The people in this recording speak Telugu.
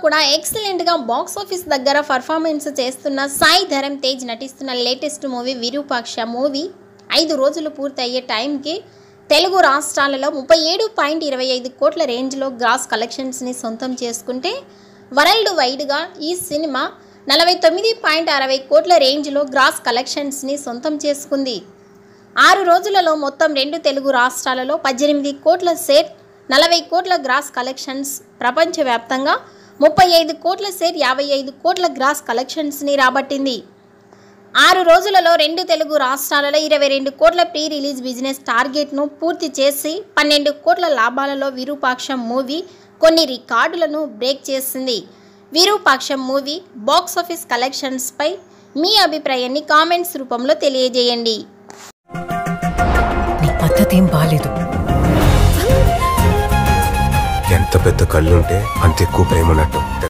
కూడా ఎక్సలెంట్గా బాక్స్ ఆఫీస్ దగ్గర పర్ఫార్మెన్స్ చేస్తున్న సాయి ధరమ్ తేజ్ నటిస్తున్న లేటెస్ట్ మూవీ విరూపాక్ష మూవీ ఐదు రోజులు పూర్తయ్యే టైంకి తెలుగు రాష్ట్రాలలో ముప్పై ఏడు పాయింట్ ఇరవై ఐదు కోట్ల రేంజ్లో గ్రాస్ కలెక్షన్స్ని సొంతం చేసుకుంటే వరల్డ్ వైడ్గా ఈ సినిమా నలభై తొమ్మిది పాయింట్ అరవై కోట్ల రేంజ్లో గ్రాస్ కలెక్షన్స్ని సొంతం చేసుకుంది ఆరు రోజులలో మొత్తం రెండు తెలుగు రాష్ట్రాలలో పద్దెనిమిది కోట్ల సేర్ నలభై కోట్ల గ్రాస్ కలెక్షన్స్ ప్రపంచవ్యాప్తంగా ముప్పై ఐదు కోట్ల సేర్ యాభై ఐదు కోట్ల గ్రాస్ కలెక్షన్స్ని రాబట్టింది ఆరు రోజులలో రెండు తెలుగు రాష్ట్రాలలో ఇరవై రెండు కోట్ల ప్రీ రిలీజ్ బిజినెస్ టార్గెట్ను పూర్తి చేసి పన్నెండు కోట్ల లాభాలలో విరూపాక్షం మూవీ కొన్ని రికార్డులను బ్రేక్ చేసింది విరూపాక్షం మూవీ బాక్స్ ఆఫీస్ కలెక్షన్స్పై మీ అభిప్రాయాన్ని కామెంట్స్ రూపంలో తెలియజేయండి నీ పద్ధతి ఏం బాలేదు ఎంత పెద్ద కళ్ళుంటే అంత ఎక్కువ ప్రేమ ఉన్నట్టు